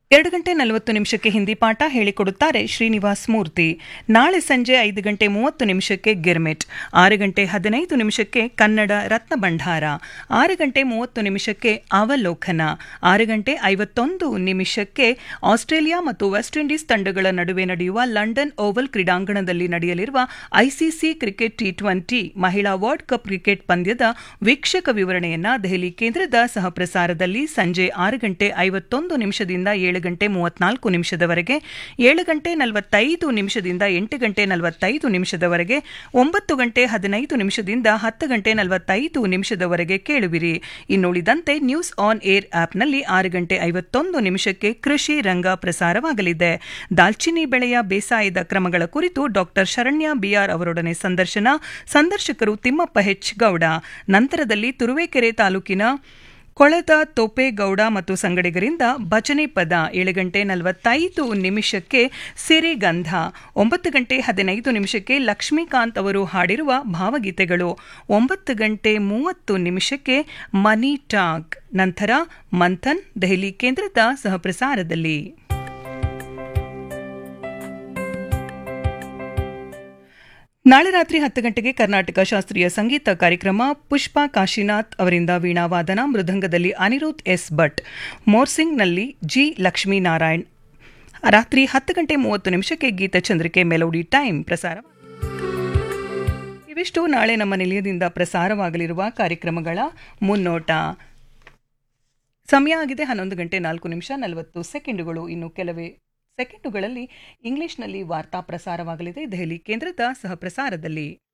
ಎರಡು ಗಂಟೆ ನಲವತ್ತು ನಿಮಿಷಕ್ಕೆ ಹಿಂದಿ ಪಾಠ ಹೇಳಿಕೊಡುತ್ತಾರೆ ಶ್ರೀನಿವಾಸ್ ಮೂರ್ತಿ ನಾಳೆ ಸಂಜೆ ಐದು ಗಂಟೆ ಮೂವತ್ತು ನಿಮಿಷಕ್ಕೆ ಗಿರ್ಮಿಟ್ ಆರು ಗಂಟೆ ಹದಿನೈದು ನಿಮಿಷಕ್ಕೆ ಕನ್ನಡ ರತ್ನ ಭಂಡಾರ ಆರು ಗಂಟೆ ಮೂವತ್ತು ನಿಮಿಷಕ್ಕೆ ಅವಲೋಕನ ಆರು ಗಂಟೆ ಐವತ್ತೊಂದು ನಿಮಿಷಕ್ಕೆ ಆಸ್ಟ್ರೇಲಿಯಾ ಮತ್ತು ವೆಸ್ಟ್ ಇಂಡೀಸ್ ತಂಡಗಳ ನಡುವೆ ನಡೆಯುವ ಲಂಡನ್ ಓವಲ್ ಕ್ರೀಡಾಂಗಣದಲ್ಲಿ ನಡೆಯಲಿರುವ ಐಸಿಸಿ ಕ್ರಿಕೆಟ್ ಟಿ ಟ್ವೆಂಟಿ ಮಹಿಳಾ ವರ್ಲ್ಡ್ ಕಪ್ ಕ್ರಿಕೆಟ್ ಪಂದ್ಯದ ವೀಕ್ಷಕ ವಿವರಣೆಯನ್ನ ದೆಹಲಿ ಕೇಂದ್ರದ ಸಹಪ್ರಸಾರದಲ್ಲಿ ಸಂಜೆ ಆರು ಗಂಟೆ ಐವತ್ತೊಂದು ನಿಮಿಷದಿಂದ ಏಳು ಗಂಟೆ ಮೂವತ್ನಾಲ್ಕು ನಿಮಿಷದವರೆಗೆ ಏಳು ಗಂಟೆ ನಲವತ್ತೈದು ನಿಮಿಷದಿಂದ ಎಂಟು ಗಂಟೆ ನಲವತ್ತೈದು ನಿಮಿಷದವರೆಗೆ ಒಂಬತ್ತು ಗಂಟೆ ಹದಿನೈದು ನಿಮಿಷದಿಂದ ಹತ್ತು ಗಂಟೆ ನಲವತ್ತೈದು ನಿಮಿಷದವರೆಗೆ ಕೇಳುವಿರಿ ಇನ್ನುಳಿದಂತೆ ನ್ಯೂಸ್ ಆನ್ ಏರ್ ಆಪ್ನಲ್ಲಿ ಆರು ಗಂಟೆ ಐವತ್ತೊಂದು ನಿಮಿಷಕ್ಕೆ ಕೃಷಿ ರಂಗ ಪ್ರಸಾರವಾಗಲಿದೆ ದಾಲ್ಚಿನ್ನಿ ಬೆಳೆಯ ಬೇಸಾಯದ ಕ್ರಮಗಳ ಕುರಿತು ಡಾಕ್ಟರ್ ಶರಣ್ಯ ಬಿಆರ್ ಅವರೊಡನೆ ಸಂದರ್ಶನ ಸಂದರ್ಶಕರು ತಿಮ್ಮಪ್ಪ ಹೆಚ್ ಗೌಡ ನಂತರದಲ್ಲಿ ತುರುವೇಕೆರೆ ತಾಲೂಕಿನ ಕೊಳದ ತೋಪೇಗೌಡ ಮತ್ತು ಸಂಗಡಿಗರಿಂದ ಭಜನೆ ಪದ ಏಳು ಗಂಟೆ ನಲವತ್ತೈದು ನಿಮಿಷಕ್ಕೆ ಸಿರಿಗಂಧ ಒಂಬತ್ತು ಗಂಟೆ ಹದಿನೈದು ನಿಮಿಷಕ್ಕೆ ಲಕ್ಷ್ಮೀಕಾಂತ್ ಅವರು ಹಾಡಿರುವ ಭಾವಗೀತೆಗಳು ಒಂಬತ್ತು ಗಂಟೆ ಮೂವತ್ತು ನಿಮಿಷಕ್ಕೆ ಮನಿ ಟಾಕ್ ನಂತರ ಮಂಥನ್ ದೆಹಲಿ ಕೇಂದ್ರದ ಸಹಪ್ರಸಾರದಲ್ಲಿ ನಾಳೆ ರಾತ್ರಿ ಹತ್ತು ಗಂಟೆಗೆ ಕರ್ನಾಟಕ ಶಾಸ್ತ್ರೀಯ ಸಂಗೀತ ಕಾರ್ಯಕ್ರಮ ಪುಷ್ಪಾ ಕಾಶಿನಾಥ್ ಅವರಿಂದ ವೀಣಾವಾದನ ಮೃದಂಗದಲ್ಲಿ ಅನಿರುದ್ಧ್ ಎಸ್ ಭಟ್ ಮೋರ್ಸಿಂಗ್ನಲ್ಲಿ ಜಿ ಲಕ್ಷ್ಮೀನಾರಾಯಣ್ ರಾತ್ರಿ ಹತ್ತು ಗಂಟೆ ಮೂವತ್ತು ನಿಮಿಷಕ್ಕೆ ಗೀತಚಂದ್ರಿಕೆ ಮೆಲೋಡಿ ಟೈಮ್ ಪ್ರಸಾರ ಇವಿಷ್ಟು ನಾಳೆ ನಮ್ಮ ನಿಲಯದಿಂದ ಪ್ರಸಾರವಾಗಲಿರುವ ಕಾರ್ಯಕ್ರಮಗಳ ಮುನ್ನೋಟ ಸಮಯ ಆಗಿದೆ ಹನ್ನೊಂದು ಗಂಟೆ ನಾಲ್ಕು ನಿಮಿಷ ನಲವತ್ತು ಸೆಕೆಂಡುಗಳು ಇನ್ನು ಕೆಲವೇ ಸೆಕೆಂಡುಗಳಲ್ಲಿ ಇಂಗ್ಲಿಷ್ನಲ್ಲಿ ವಾರ್ತಾ ಪ್ರಸಾರವಾಗಲಿದೆ ದೆಹಲಿ ಕೇಂದ್ರದ ಸಹ ಪ್ರಸಾರದಲ್ಲಿ